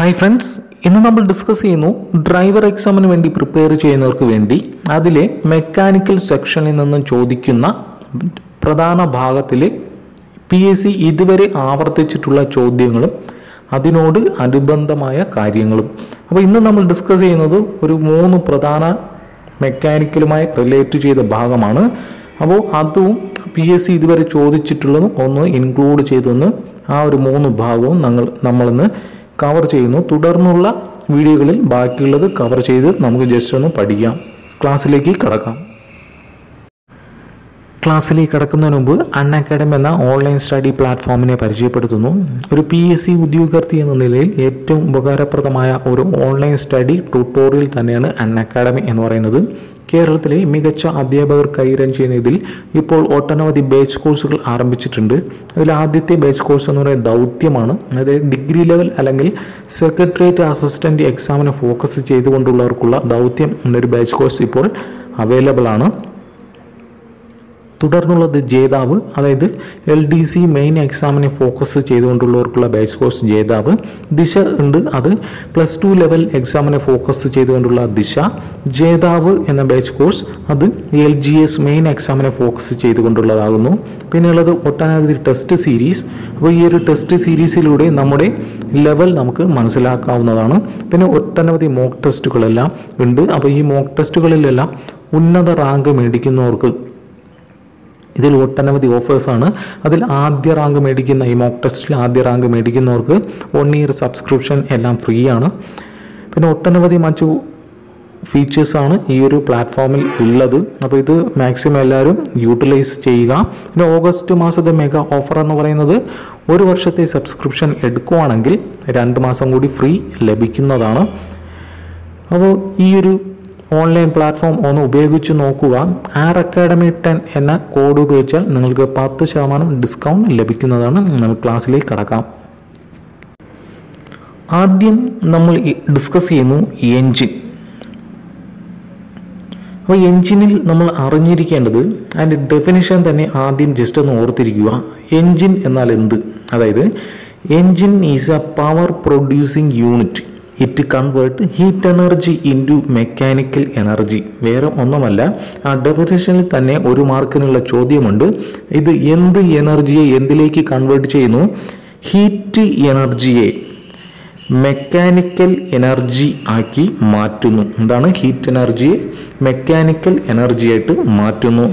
hi friends ഇന്ന് നമ്മൾ discuss ചെയ്യുന്നു ഡ്രൈവർ എക്സാമിന് വേണ്ടി പ്രിപ്പയർ ചെയ്യുന്നവർക്ക് വേണ്ടി അതിലെ മെക്കാനിക്കൽ സെക്ഷനിൽ നിന്നും ചോദിക്കുന്ന പ്രധാന ഭാഗത്തിലെ പി എസ് സി ഇതുവരെ ആവർത്തിച്ചിട്ടുള്ള ചോദ്യങ്ങളും അതിനോട് അനുബന്ധമായ കാര്യങ്ങളും അപ്പോൾ ഇന്ന് നമ്മൾ ഡിസ്കസ് ചെയ്യുന്നത് ഒരു മൂന്ന് പ്രധാന മെക്കാനിക്കലുമായി റിലേറ്റ് ചെയ്ത ഭാഗമാണ് അപ്പോൾ അതും പി എസ് സി ഇതുവരെ ചോദിച്ചിട്ടുള്ളതും ഒന്ന് ഇൻക്ലൂഡ് ചെയ്തൊന്ന് ആ ഒരു മൂന്ന് ഭാഗവും ഞങ്ങൾ നമ്മളിന്ന് കവർ ചെയ്യുന്നു തുടർന്നുള്ള വീഡിയോകളിൽ ബാക്കിയുള്ളത് കവർ ചെയ്ത് നമുക്ക് ജസ്റ്റ് ഒന്ന് പഠിക്കാം ക്ലാസ്സിലേക്ക് കടക്കാം ക്ലാസ്സിലേക്ക് കടക്കുന്നതിന് മുമ്പ് അൺ അക്കാഡമി എന്ന ഓൺലൈൻ സ്റ്റഡി പ്ലാറ്റ്ഫോമിനെ പരിചയപ്പെടുത്തുന്നു ഒരു പി എസ് സി ഉദ്യോഗാർത്ഥി എന്ന നിലയിൽ ഏറ്റവും ഉപകാരപ്രദമായ ഒരു ഓൺലൈൻ സ്റ്റഡി ട്യൂട്ടോറിയൽ തന്നെയാണ് അൺ അക്കാഡമി എന്ന് പറയുന്നത് കേരളത്തിലെ മികച്ച അധ്യാപകർ കൈകാര്യം ചെയ്യുന്ന ഇതിൽ ഇപ്പോൾ ഒട്ടനവധി ബാച്ച് കോഴ്സുകൾ ആരംഭിച്ചിട്ടുണ്ട് അതിൽ ആദ്യത്തെ ബാച്ച് കോഴ്സ് എന്ന് പറയുന്നത് ദൗത്യമാണ് അതായത് ഡിഗ്രി ലെവൽ അല്ലെങ്കിൽ സെക്രട്ടേറിയറ്റ് അസിസ്റ്റന്റ് എക്സാമിന് ഫോക്കസ് ചെയ്തുകൊണ്ടുള്ളവർക്കുള്ള ദൗത്യം എന്നൊരു ബാച്ച് കോഴ്സ് ഇപ്പോൾ അവൈലബിൾ ആണ് തുടർന്നുള്ളത് ജേതാവ് അതായത് എൽ ഡി സി മെയിൻ എക്സാമിനെ ഫോക്കസ് ചെയ്തുകൊണ്ടുള്ളവർക്കുള്ള ബാച്ച് കോഴ്സ് ജേതാവ് ദിശ ഉണ്ട് അത് പ്ലസ് ടു ലെവൽ എക്സാമിനെ ഫോക്കസ് ചെയ്തുകൊണ്ടുള്ള ദിശ ജേതാവ് എന്ന ബാച്ച് കോഴ്സ് അത് എൽ ജി എസ് മെയിൻ എക്സാമിനെ ഫോക്കസ് ചെയ്തുകൊണ്ടുള്ളതാകുന്നു പിന്നെയുള്ളത് ഒട്ടനവധി ടെസ്റ്റ് സീരീസ് അപ്പോൾ ഈ ഒരു ടെസ്റ്റ് സീരീസിലൂടെ നമ്മുടെ ലെവൽ നമുക്ക് മനസ്സിലാക്കാവുന്നതാണ് പിന്നെ ഒട്ടനവധി മോക്ക് ടെസ്റ്റുകളെല്ലാം ഉണ്ട് അപ്പോൾ ഈ മോക്ക് ടെസ്റ്റുകളിലെല്ലാം ഉന്നത റാങ്ക് മേടിക്കുന്നവർക്ക് ഇതിൽ ഒട്ടനവധി ഓഫേഴ്സാണ് അതിൽ ആദ്യ റാങ്ക് മേടിക്കുന്ന ഈ മോക്ക് ടെസ്റ്റിൽ ആദ്യ റാങ്ക് മേടിക്കുന്നവർക്ക് വൺ ഇയർ സബ്സ്ക്രിപ്ഷൻ എല്ലാം ഫ്രീ ആണ് പിന്നെ ഒട്ടനവധി മറ്റു ഫീച്ചേഴ്സാണ് ഈ ഒരു പ്ലാറ്റ്ഫോമിൽ ഉള്ളത് അപ്പോൾ ഇത് മാക്സിമം എല്ലാവരും യൂട്ടിലൈസ് ചെയ്യുക പിന്നെ ഓഗസ്റ്റ് മാസത്തെ മെഗാ ഓഫർ എന്ന് പറയുന്നത് ഒരു വർഷത്തെ സബ്സ്ക്രിപ്ഷൻ എടുക്കുവാണെങ്കിൽ രണ്ട് മാസം കൂടി ഫ്രീ ലഭിക്കുന്നതാണ് അപ്പോൾ ഈ ഒരു ഓൺലൈൻ പ്ലാറ്റ്ഫോം ഒന്ന് ഉപയോഗിച്ച് നോക്കുക ആർ അക്കാഡമി ടെൻ എന്ന കോഡ് ഉപയോഗിച്ചാൽ നിങ്ങൾക്ക് പത്ത് ശതമാനം ഡിസ്കൗണ്ട് ലഭിക്കുന്നതാണ് നമ്മൾ ക്ലാസ്സിലേക്ക് കടക്കാം ആദ്യം നമ്മൾ ഡിസ്കസ് ചെയ്യുന്നു എൻജിൻ അപ്പോൾ എൻജിനിൽ നമ്മൾ അറിഞ്ഞിരിക്കേണ്ടത് അതിൻ്റെ ഡെഫിനിഷൻ തന്നെ ആദ്യം ജസ്റ്റ് ഒന്ന് ഓർത്തിരിക്കുക എൻജിൻ എന്നാൽ എന്ത് അതായത് engine is a power producing unit it convert heat energy into mechanical energy വേറെ ഒന്നുമല്ല ആ ഡെഫിനേഷനിൽ തന്നെ ഒരു മാർക്കിനുള്ള ചോദ്യമുണ്ട് ഇത് എന്ത് എനർജിയെ എന്തിലേക്ക് കൺവേർട്ട് ചെയ്യുന്നു ഹീറ്റ് എനർജിയെ മെക്കാനിക്കൽ എനർജി ആക്കി മാറ്റുന്നു എന്താണ് ഹീറ്റ് എനർജിയെ മെക്കാനിക്കൽ എനർജി ആയിട്ട് മാറ്റുന്നു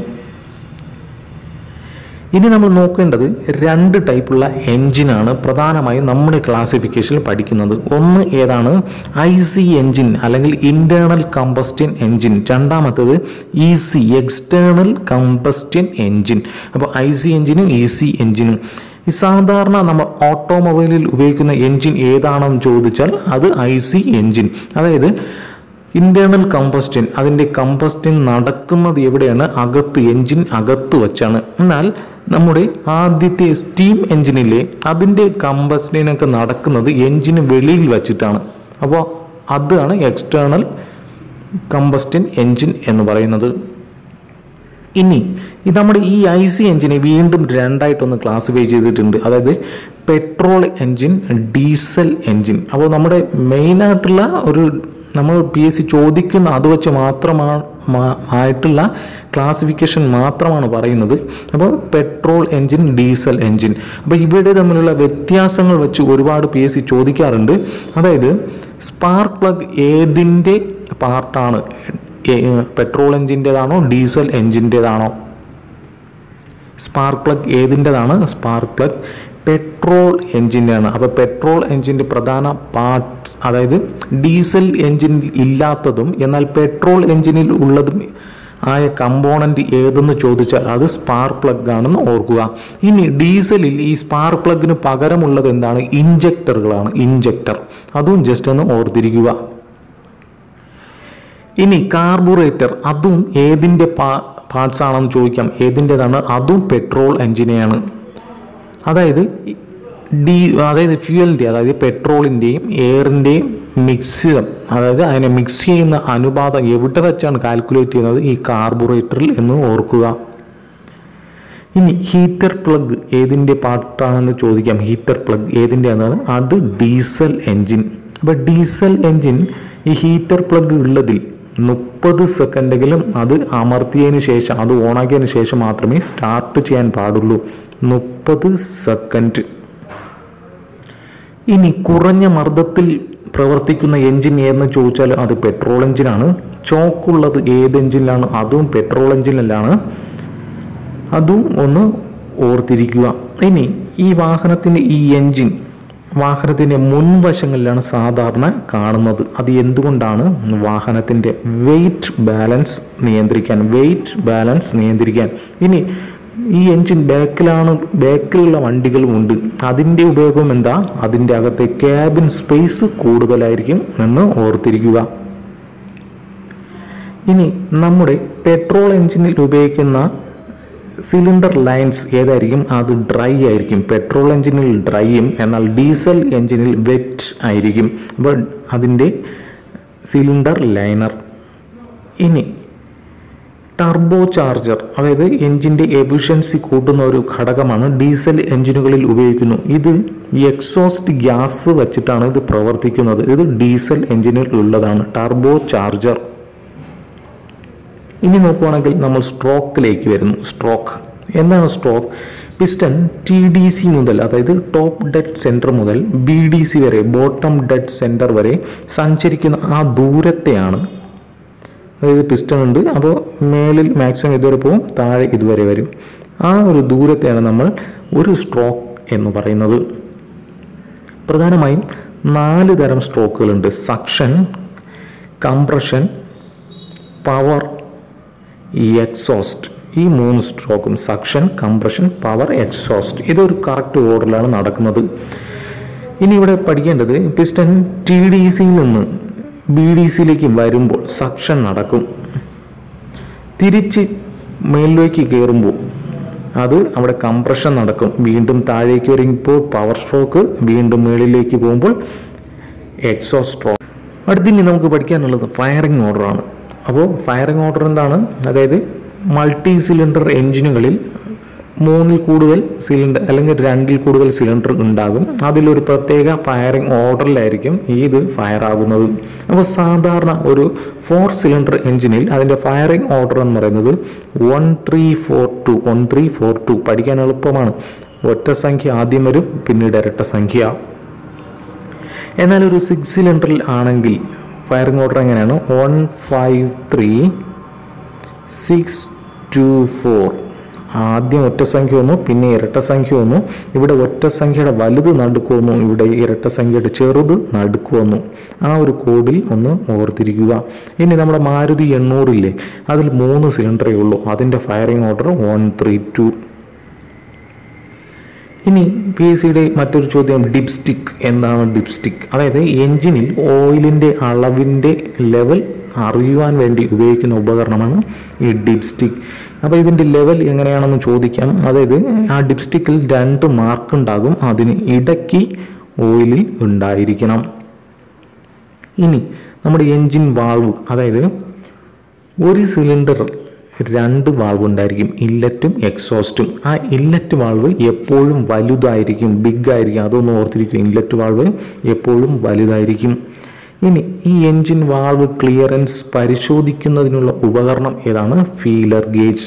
ഇനി നമ്മൾ നോക്കേണ്ടത് രണ്ട് ടൈപ്പുള്ള എൻജിനാണ് പ്രധാനമായും നമ്മുടെ ക്ലാസിഫിക്കേഷനിൽ പഠിക്കുന്നത് ഒന്ന് ഏതാണ് ഐ സി എൻജിൻ അല്ലെങ്കിൽ ഇൻറ്റേർണൽ കമ്പസ്റ്റ്യൻ എൻജിൻ രണ്ടാമത്തേത് E C external combustion engine അപ്പോൾ ഐ സി എൻജിനും ഇ സി എൻജിനും ഈ സാധാരണ നമ്മൾ ഓട്ടോമൊബൈലിൽ ഉപയോഗിക്കുന്ന എൻജിൻ ഏതാണെന്ന് ചോദിച്ചാൽ അത് ഐ സി എൻജിൻ അതായത് ഇന്റേണൽ കമ്പസ്റ്റൻ അതിൻ്റെ കമ്പസ്റ്റൻ നടക്കുന്നത് എവിടെയാണ് അകത്ത് എൻജിൻ അകത്ത് വച്ചാണ് എന്നാൽ നമ്മുടെ ആദ്യത്തെ സ്റ്റീം എൻജിനിലെ അതിൻ്റെ കമ്പസ്റ്റനൊക്കെ നടക്കുന്നത് എൻജിന് വെളിയിൽ വച്ചിട്ടാണ് അപ്പോൾ അതാണ് എക്സ്റ്റേണൽ കമ്പസ്റ്റൻ എൻജിൻ എന്ന് പറയുന്നത് ഇനി ഇത് നമ്മുടെ ഈ ഐ സി എൻജിനെ വീണ്ടും രണ്ടായിട്ടൊന്ന് ക്ലാസിഫൈ ചെയ്തിട്ടുണ്ട് അതായത് പെട്രോൾ എൻജിൻ ഡീസൽ എൻജിൻ അപ്പോൾ നമ്മുടെ മെയിനായിട്ടുള്ള ഒരു നമ്മൾ പി എസ് സി ചോദിക്കുന്ന അത് വെച്ച് മാത്രമാണ് ആയിട്ടുള്ള ക്ലാസിഫിക്കേഷൻ മാത്രമാണ് പറയുന്നത് അപ്പോൾ പെട്രോൾ എൻജിൻ ഡീസൽ എൻജിൻ അപ്പോൾ ഇവിടെ തമ്മിലുള്ള വ്യത്യാസങ്ങൾ വെച്ച് ഒരുപാട് പി എസ് സി ചോദിക്കാറുണ്ട് അതായത് സ്പാർക്ക് പ്ലഗ് ഏതിൻ്റെ പാർട്ടാണ് പെട്രോൾ എൻജിൻ്റെതാണോ ഡീസൽ എൻജിൻ്റെതാണോ സ്പാർക്ക് പ്ലഗ് ഏതിൻ്റെതാണ് സ്പാർക്ക് പ്ലഗ് പെട്രോൾ എൻജിൻ്റെയാണ് അപ്പോൾ പെട്രോൾ എൻജിൻ്റെ പ്രധാന പാർട്സ് അതായത് ഡീസൽ എൻജിനിൽ ഇല്ലാത്തതും എന്നാൽ പെട്രോൾ എൻജിനിൽ ഉള്ളതും ആയ കമ്പോണൻറ്റ് ഏതെന്ന് ചോദിച്ചാൽ അത് സ്പാർക്ക് പ്ലഗ് ആണെന്ന് ഓർക്കുക ഇനി ഡീസലിൽ ഈ സ്പാർക്ക് പ്ലഗിന് പകരമുള്ളത് എന്താണ് ഇഞ്ചക്ടറുകളാണ് ഇഞ്ചക്ടർ അതും ജസ്റ്റ് ഒന്ന് ഓർത്തിരിക്കുക ഇനി കാർബുറേറ്റർ അതും ഏതിൻ്റെ പാ പാർട്സ് ആണെന്ന് ചോദിക്കാം ഏതിൻ്റെതാണ് അതും പെട്രോൾ എൻജിനെയാണ് അതായത് ഡീ അതായത് ഫ്യൂവലിൻ്റെ അതായത് പെട്രോളിൻ്റെയും എയറിൻ്റെയും മിക്സ് അതായത് അതിനെ മിക്സ് ചെയ്യുന്ന അനുപാതം എവിടെ വെച്ചാണ് കാൽക്കുലേറ്റ് ചെയ്യുന്നത് ഈ കാർബുറേറ്ററിൽ എന്ന് ഓർക്കുക ഇനി ഹീറ്റർ പ്ലഗ് ഏതിൻ്റെ പാർട്ടാണെന്ന് ചോദിക്കാം ഹീറ്റർ പ്ലഗ് ഏതിൻ്റെ എന്നാണ് അത് ഡീസൽ എൻജിൻ അപ്പോൾ ഡീസൽ എൻജിൻ ഈ ഹീറ്റർ പ്ലഗ് ഉള്ളതിൽ മുപ്പത് സെക്കൻഡെങ്കിലും അത് അമർത്തിയതിന് ശേഷം അത് ഓണാക്കിയതിന് ശേഷം മാത്രമേ സ്റ്റാർട്ട് ചെയ്യാൻ പാടുള്ളൂ മുപ്പത് സെക്കൻഡ് ഇനി കുറഞ്ഞ മർദ്ദത്തിൽ പ്രവർത്തിക്കുന്ന എഞ്ചിൻ ഏതെന്ന് ചോദിച്ചാൽ അത് പെട്രോൾ എഞ്ചിനാണ് ചോക്കുള്ളത് ഏത് എഞ്ചിനിലാണ് അതും പെട്രോൾ എഞ്ചിനിലാണ് അതും ഒന്ന് ഓർത്തിരിക്കുക ഇനി ഈ വാഹനത്തിൻ്റെ ഈ എൻജിൻ വാഹനത്തിൻ്റെ മുൻവശങ്ങളിലാണ് സാധാരണ കാണുന്നത് അത് എന്തുകൊണ്ടാണ് വാഹനത്തിൻ്റെ വെയിറ്റ് ബാലൻസ് നിയന്ത്രിക്കാൻ വെയിറ്റ് ബാലൻസ് നിയന്ത്രിക്കാൻ ഇനി ഈ എൻജിൻ ബാക്കിലാണ് ബാക്കിലുള്ള വണ്ടികളും ഉണ്ട് അതിൻ്റെ ഉപയോഗം എന്താ അതിൻ്റെ അകത്തെ ക്യാബിൻ സ്പേസ് കൂടുതലായിരിക്കും എന്ന് ഓർത്തിരിക്കുക ഇനി നമ്മുടെ പെട്രോൾ എഞ്ചിനിൽ ഉപയോഗിക്കുന്ന സിലിണ്ടർ ലൈൻസ് ഏതായിരിക്കും അത് ഡ്രൈ ആയിരിക്കും പെട്രോൾ എഞ്ചിനിൽ ഡ്രൈയും എന്നാൽ ഡീസൽ എഞ്ചിനിൽ വെറ്റ് ആയിരിക്കും അപ്പോൾ അതിൻ്റെ സിലിണ്ടർ ലൈനർ ഇനി ടർബോ ചാർജർ അതായത് എഞ്ചിൻ്റെ എഫിഷ്യൻസി കൂട്ടുന്ന ഒരു ഘടകമാണ് ഡീസൽ എഞ്ചിനുകളിൽ ഉപയോഗിക്കുന്നു ഇത് എക്സോസ്റ്റ് ഗ്യാസ് വച്ചിട്ടാണ് ഇത് പ്രവർത്തിക്കുന്നത് ഇത് ഡീസൽ എഞ്ചിനിൽ ഉള്ളതാണ് ടർബോ ചാർജർ ഇനി നോക്കുവാണെങ്കിൽ നമ്മൾ സ്ട്രോക്കിലേക്ക് വരുന്നു സ്ട്രോക്ക് എന്താണ് stroke piston T D C മുതൽ അതായത് ടോപ്പ് ഡെഡ് സെൻറ്റർ മുതൽ ബി ഡി സി വരെ ബോട്ടം ഡെഡ് സെൻറ്റർ വരെ സഞ്ചരിക്കുന്ന ആ ദൂരത്തെയാണ് അതായത് പിസ്റ്റൺ ഉണ്ട് അപ്പോൾ മേളിൽ മാക്സിമം ഇതുവരെ പോകും താഴെ ഇതുവരെ വരും ആ ഒരു ദൂരത്തെയാണ് നമ്മൾ ഒരു സ്ട്രോക്ക് എന്ന് പറയുന്നത് പ്രധാനമായും നാല് തരം സ്ട്രോക്കുകളുണ്ട് സക്ഷൻ കംപ്രഷൻ പവർ ഈ എക്സോസ്റ്റ് ഈ മൂന്ന് സ്ട്രോക്കും സക്ഷൻ കംപ്രഷൻ പവർ എക്സോസ്റ്റ് ഇതൊരു കറക്റ്റ് ഓർഡറിലാണ് നടക്കുന്നത് ഇനി ഇവിടെ പഠിക്കേണ്ടത് പിസ്റ്റൺ ടി ഡി സിയിൽ നിന്ന് ബി ഡി സിയിലേക്ക് വരുമ്പോൾ സക്ഷൻ നടക്കും തിരിച്ച് മേളിലേക്ക് കയറുമ്പോൾ അത് അവിടെ കംപ്രഷൻ നടക്കും വീണ്ടും താഴേക്ക് വരുമ്പോൾ പവർ സ്ട്രോക്ക് വീണ്ടും മേളിലേക്ക് പോകുമ്പോൾ എക്സോ സ്ട്രോക്ക് അടുത്തിനി നമുക്ക് പഠിക്കാനുള്ളത് ഫയറിംഗ് ഓർഡറാണ് അപ്പോൾ ഫയറിംഗ് ഓർഡർ എന്താണ് അതായത് മൾട്ടി സിലിണ്ടർ എഞ്ചിനുകളിൽ മൂന്നിൽ കൂടുതൽ സിലിണ്ടർ അല്ലെങ്കിൽ രണ്ടിൽ കൂടുതൽ സിലിണ്ടർ ഉണ്ടാകും അതിലൊരു പ്രത്യേക ഫയറിംഗ് ഓർഡറിലായിരിക്കും ഇത് ഫയർ ആകുന്നത് അപ്പോൾ സാധാരണ ഒരു ഫോർ സിലിണ്ടർ എഞ്ചിനിൽ അതിൻ്റെ ഫയറിംഗ് ഓർഡർ എന്ന് പറയുന്നത് one three four two one three four two പഠിക്കാൻ എളുപ്പമാണ് ഒറ്റ സംഖ്യ ആദ്യം വരും പിന്നീട് ഇരട്ട സംഖ്യ എന്നാൽ ഒരു സിക്സ് സിലിണ്ടറിൽ ആണെങ്കിൽ ഫയറിംഗ് ഓർഡർ എങ്ങനെയാണ് one five three six two four ആദ്യം ഒറ്റ സംഖ്യ വന്നു പിന്നെ ഇരട്ട സംഖ്യ വന്നു ഇവിടെ ഒറ്റ സംഖ്യയുടെ വലുത് നടുക്ക് വന്നു ഇവിടെ ഇരട്ട സംഖ്യയുടെ ചെറുത് നടുക്ക് വന്നു ആ ഒരു കോഡിൽ ഒന്ന് ഓർത്തിരിക്കുക ഇനി നമ്മുടെ മാരുതി എണ്ണൂറില്ലേ അതിൽ മൂന്ന് സിലിണ്ടറേ ഉള്ളൂ അതിൻ്റെ firing order one three two ഇനി പി എസ് സിയുടെ മറ്റൊരു ചോദ്യം ഡിപ്സ്റ്റിക് എന്താണ് ഡിപ്സ്റ്റിക് അതായത് എഞ്ചിനിൽ ഓയിലിൻ്റെ അളവിൻ്റെ ലെവൽ അറിയുവാൻ വേണ്ടി ഉപയോഗിക്കുന്ന ഉപകരണമാണ് ഈ ഡിപ്സ്റ്റിക് അപ്പോൾ ഇതിൻ്റെ ലെവൽ എങ്ങനെയാണെന്ന് ചോദിക്കാം അതായത് ആ ഡിപ്സ്റ്റിക്കിൽ രണ്ട് മാർക്ക് ഉണ്ടാകും അതിന് ഇടയ്ക്ക് ഓയിലിൽ ഉണ്ടായിരിക്കണം ഇനി നമ്മുടെ എൻജിൻ വാൾവ് അതായത് ഒരു സിലിണ്ടർ രണ്ട് വാൾവ് ഉണ്ടായിരിക്കും ഇല്ലറ്റും എക്സോസ്റ്റും ആ ഇല്ലറ്റ് വാൾവ് എപ്പോഴും വലുതായിരിക്കും ബിഗ് ആയിരിക്കും അതൊന്ന് ഓർത്തിരിക്കും ഇല്ലറ്റ് വാൾവ് എപ്പോഴും വലുതായിരിക്കും ഇനി ഈ എൻജിൻ വാൾവ് ക്ലിയറൻസ് പരിശോധിക്കുന്നതിനുള്ള ഉപകരണം ഏതാണ് ഫീലർ ഗേജ്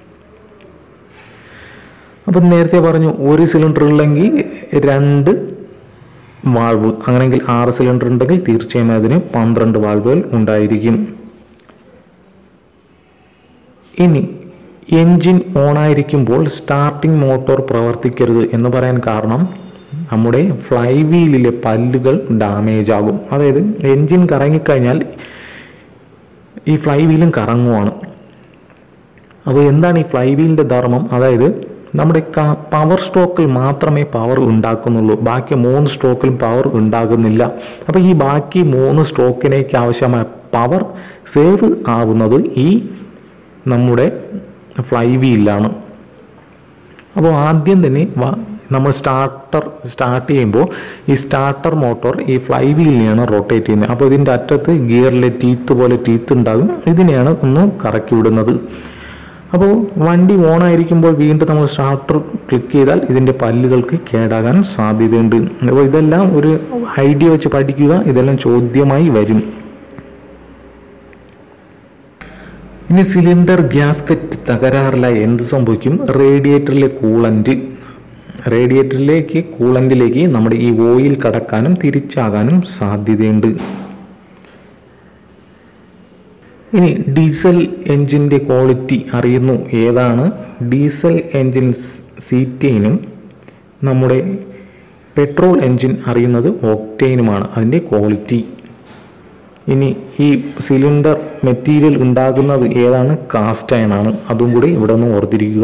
അപ്പം നേരത്തെ പറഞ്ഞു ഒരു സിലിണ്ടർ ഉള്ളെങ്കിൽ രണ്ട് വാൾവ് അങ്ങനെങ്കിൽ ആറ് സിലിണ്ടർ ഉണ്ടെങ്കിൽ തീർച്ചയായും അതിന് പന്ത്രണ്ട് വാൾവുകൾ ഉണ്ടായിരിക്കും ഇനി എൻജിൻ ഓണായിരിക്കുമ്പോൾ സ്റ്റാർട്ടിംഗ് മോട്ടോർ പ്രവർത്തിക്കരുത് എന്ന് പറയാൻ കാരണം നമ്മുടെ ഫ്ലൈ വീലിലെ പല്ലുകൾ ഡാമേജ് ആകും അതായത് എൻജിൻ കറങ്ങിക്കഴിഞ്ഞാൽ ഈ ഫ്ലൈ വീലും കറങ്ങുവാണ് അപ്പോൾ എന്താണ് ഈ ഫ്ലൈ വീലിൻ്റെ ധർമ്മം അതായത് നമ്മുടെ പവർ സ്ട്രോക്കിൽ മാത്രമേ പവർ ഉണ്ടാക്കുന്നുള്ളൂ ബാക്കി മൂന്ന് സ്ട്രോക്കിലും പവർ ഉണ്ടാകുന്നില്ല അപ്പോൾ ഈ ബാക്കി മൂന്ന് സ്ട്രോക്കിനേക്ക് ആവശ്യമായ പവർ സേവ് ആവുന്നത് ഈ നമ്മുടെ ഫ്ലൈ വീലിലാണ് അപ്പോൾ ആദ്യം തന്നെ വ- നമ്മൾ സ്റ്റാർട്ടർ സ്റ്റാർട്ട് ചെയ്യുമ്പോൾ ഈ സ്റ്റാർട്ടർ മോട്ടോർ ഈ ഫ്ലൈ വീലിനെയാണ് റൊട്ടേറ്റ് ചെയ്യുന്നത് അപ്പോൾ ഇതിൻ്റെ അറ്റത്ത് ഗിയറിലെ ടീത്ത് പോലെ ടീത്ത് ഉണ്ടാകും ഇതിനെയാണ് ഒന്ന് കറക്കി വിടുന്നത് അപ്പോൾ വണ്ടി ഓൺ ആയിരിക്കുമ്പോൾ വീണ്ടും നമ്മൾ സ്റ്റാർട്ടർ ക്ലിക്ക് ചെയ്താൽ ഇതിൻ്റെ പല്ലുകൾക്ക് കേടാകാൻ സാധ്യതയുണ്ട് അപ്പോൾ ഇതെല്ലാം ഒരു ഐഡിയ വെച്ച് പഠിക്കുക ഇതെല്ലാം ചോദ്യമായി വരും ഇനി സിലിണ്ടർ ഗ്യാസ്കറ്റ് തകരാറിലായി എന്ത് സംഭവിക്കും റേഡിയേറ്ററിലെ കൂളൻ്റ് റേഡിയേറ്ററിലേക്ക് കൂളൻ്റിലേക്ക് നമ്മുടെ ഈ ഓയിൽ കടക്കാനും തിരിച്ചാകാനും സാധ്യതയുണ്ട് ഇനി ഡീസൽ എൻജിൻ്റെ ക്വാളിറ്റി അറിയുന്നു ഏതാണ് ഡീസൽ എൻജിൻ സീറ്റെയിനും നമ്മുടെ പെട്രോൾ എൻജിൻ അറിയുന്നത് ഓക്ടെയിനുമാണ് അതിൻ്റെ ക്വാളിറ്റി ഇനി ഈ സിലിണ്ടർ മെറ്റീരിയൽ ഉണ്ടാകുന്നത് ഏതാണ് കാസ്റ്റ് അയൺ ആണ് അതും കൂടി ഇവിടെ നിന്ന് ഓർത്തിരിക്കുക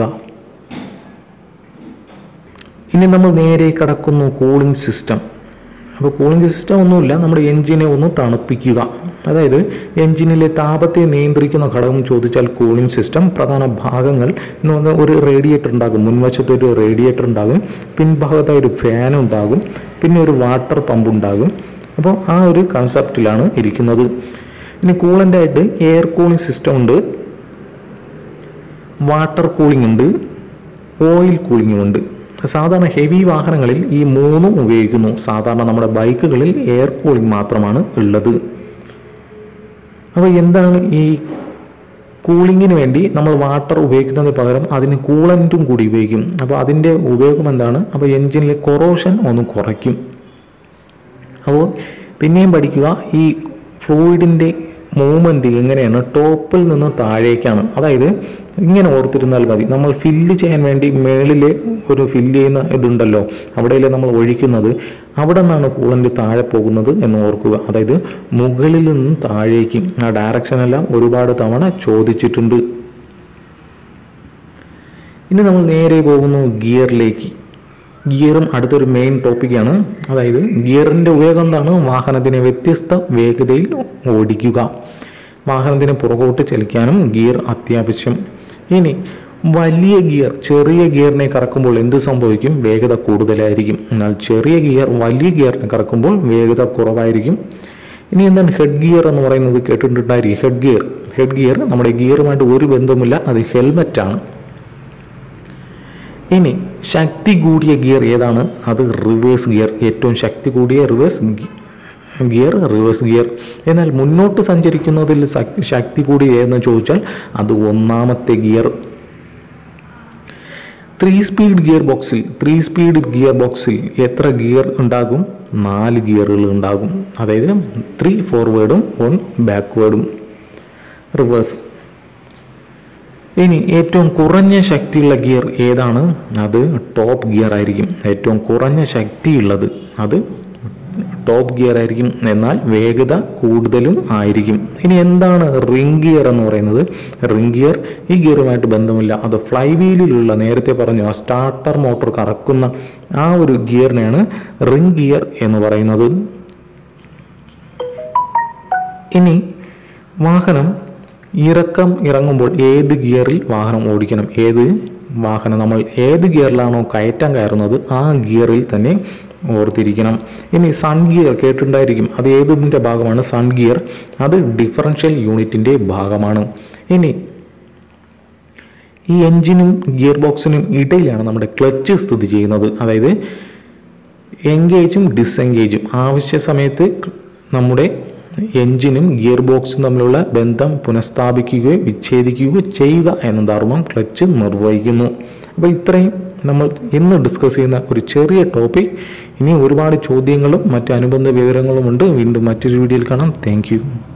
ഇനി നമ്മൾ നേരെ കടക്കുന്നു കൂളിംഗ് സിസ്റ്റം അപ്പോൾ കൂളിംഗ് സിസ്റ്റം ഒന്നുമില്ല നമ്മുടെ എൻജിനെ ഒന്ന് തണുപ്പിക്കുക അതായത് എൻജിനിലെ താപത്തെ നിയന്ത്രിക്കുന്ന ഘടകം ചോദിച്ചാൽ കൂളിംഗ് സിസ്റ്റം പ്രധാന ഭാഗങ്ങൾ എന്ന് പറഞ്ഞാൽ ഒരു റേഡിയേറ്റർ ഉണ്ടാകും മുൻവശത്ത് ഒരു റേഡിയേറ്റർ ഉണ്ടാകും പിൻഭാഗത്തായി ഒരു ഫാൻ ഉണ്ടാകും പിന്നെ ഒരു വാട്ടർ പമ്പ് ഉണ്ടാകും അപ്പോൾ ആ ഒരു കൺസെപ്റ്റിലാണ് ഇരിക്കുന്നത് ഇനി കൂളൻ്റായിട്ട് എയർ കൂളിംഗ് സിസ്റ്റം ഉണ്ട് വാട്ടർ കൂളിംഗ് ഉണ്ട് ഓയിൽ കൂളിംഗും ഉണ്ട് സാധാരണ ഹെവി വാഹനങ്ങളിൽ ഈ മൂന്നും ഉപയോഗിക്കുന്നു സാധാരണ നമ്മുടെ ബൈക്കുകളിൽ എയർ കൂളിംഗ് മാത്രമാണ് ഉള്ളത് അപ്പോൾ എന്താണ് ഈ കൂളിങ്ങിന് വേണ്ടി നമ്മൾ വാട്ടർ ഉപയോഗിക്കുന്നതിന് പകരം അതിന് കൂളൻറ്റും കൂടി ഉപയോഗിക്കും അപ്പോൾ അതിൻ്റെ ഉപയോഗം എന്താണ് അപ്പോൾ എൻജിനിലെ കൊറോഷൻ ഒന്ന് കുറയ്ക്കും അപ്പോൾ പിന്നെയും പഠിക്കുക ഈ ഫ്ലൂയിഡിൻ്റെ മൂവ്മെൻറ്റ് എങ്ങനെയാണ് ടോപ്പിൽ നിന്ന് താഴേക്കാണ് അതായത് ഇങ്ങനെ ഓർത്തിരുന്നാൽ മതി നമ്മൾ ഫില്ല് ചെയ്യാൻ വേണ്ടി മേളിൽ ഒരു ഫില്ല് ചെയ്യുന്ന ഇതുണ്ടല്ലോ അവിടെയല്ലേ നമ്മൾ ഒഴിക്കുന്നത് അവിടെ നിന്നാണ് കൂളൻ്റ് താഴെ പോകുന്നത് എന്ന് ഓർക്കുക അതായത് മുകളിൽ നിന്ന് താഴേക്ക് ആ ഡയറക്ഷനെല്ലാം ഒരുപാട് തവണ ചോദിച്ചിട്ടുണ്ട് ഇനി നമ്മൾ നേരെ പോകുന്നു ഗിയറിലേക്ക് ഗിയറും അടുത്തൊരു മെയിൻ ടോപ്പിക്കാണ് അതായത് ഗിയറിൻ്റെ ഉപയോഗം എന്താണ് വാഹനത്തിനെ വ്യത്യസ്ത വേഗതയിൽ ഓടിക്കുക വാഹനത്തിനെ പുറകോട്ട് ചലിക്കാനും ഗിയർ അത്യാവശ്യം ഇനി വലിയ ഗിയർ ചെറിയ ഗിയറിനെ കറക്കുമ്പോൾ എന്ത് സംഭവിക്കും വേഗത കൂടുതലായിരിക്കും എന്നാൽ ചെറിയ ഗിയർ വലിയ ഗിയറിനെ കറക്കുമ്പോൾ വേഗത കുറവായിരിക്കും ഇനി എന്താണ് ഹെഡ് ഗിയർ എന്ന് പറയുന്നത് കേട്ടിട്ടുണ്ടായിരിക്കും ഹെഡ് ഗിയർ ഹെഡ് ഗിയർ നമ്മുടെ ഗിയറുമായിട്ട് ഒരു ബന്ധവുമില്ല അത് ഹെൽമെറ്റാണ് ഇനി ശക്തി കൂടിയ ഗിയർ ഏതാണ് അത് റിവേഴ്സ് ഗിയർ ഏറ്റവും ശക്തി കൂടിയ റിവേഴ്സ് ഗിയർ റിവേഴ്സ് ഗിയർ എന്നാൽ മുന്നോട്ട് സഞ്ചരിക്കുന്നതിൽ സ- ശക്തി കൂടിയ ഏതെന്ന് ചോദിച്ചാൽ അത് ഒന്നാമത്തെ ഗിയർ ത്രീ സ്പീഡ് ഗിയർ ബോക്സിൽ ത്രീ സ്പീഡ് ഗിയർ ബോക്സിൽ എത്ര ഗിയർ ഉണ്ടാകും നാല് ഗിയറുകൾ ഉണ്ടാകും അതായത് ത്രീ ഫോർവേഡും വൺ ബാക്ക്വേഡും റിവേഴ്സ് ഇനി ഏറ്റവും കുറഞ്ഞ ശക്തിയുള്ള ഗിയർ ഏതാണ് അത് ടോപ്പ് ഗിയർ ആയിരിക്കും ഏറ്റവും കുറഞ്ഞ ശക്തിയുള്ളത് അത് ടോപ്പ് ഗിയർ ആയിരിക്കും എന്നാൽ വേഗത കൂടുതലും ആയിരിക്കും ഇനി എന്താണ് റിംഗ് ഗിയർ എന്ന് പറയുന്നത് റിംഗ് ഗിയർ ഈ ഗിയറുമായിട്ട് ബന്ധമില്ല അത് ഫ്ലൈ വീലിലുള്ള നേരത്തെ പറഞ്ഞു ആ സ്റ്റാർട്ടർ മോട്ടോർ കറക്കുന്ന ആ ഒരു ഗിയറിനെയാണ് റിംഗ് ഗിയർ എന്ന് പറയുന്നത് ഇനി വാഹനം ഇറക്കം ഇറങ്ങുമ്പോൾ ഏത് ഗിയറിൽ വാഹനം ഓടിക്കണം ഏത് വാഹനം നമ്മൾ ഏത് ഗിയറിലാണോ കയറ്റാൻ കയറുന്നത് ആ ഗിയറിൽ തന്നെ ഓർത്തിരിക്കണം ഇനി സൺ ഗിയർ കേട്ടിട്ടുണ്ടായിരിക്കും അത് ഏതിൻ്റെ ഭാഗമാണ് സൺ ഗിയർ അത് ഡിഫറൻഷ്യൽ യൂണിറ്റിൻ്റെ ഭാഗമാണ് ഇനി ഈ എൻജിനും ഗിയർ ബോക്സിനും ഇടയിലാണ് നമ്മുടെ ക്ലച്ച് സ്ഥിതി ചെയ്യുന്നത് അതായത് എൻഗേജും ഡിസെൻഗേജും ആവശ്യ സമയത്ത് നമ്മുടെ എൻജിനും ഗിയർ ബോക്സും തമ്മിലുള്ള ബന്ധം പുനഃസ്ഥാപിക്കുകയോ വിച്ഛേദിക്കുകയോ ചെയ്യുക എന്ന ധർമ്മം ക്ലച്ച് നിർവഹിക്കുന്നു അപ്പോൾ ഇത്രയും നമ്മൾ ഇന്ന് ഡിസ്കസ് ചെയ്യുന്ന ഒരു ചെറിയ ടോപ്പിക് ഇനി ഒരുപാട് ചോദ്യങ്ങളും മറ്റ് അനുബന്ധ വിവരങ്ങളുമുണ്ട് വീണ്ടും മറ്റൊരു വീഡിയോയിൽ കാണാം താങ്ക്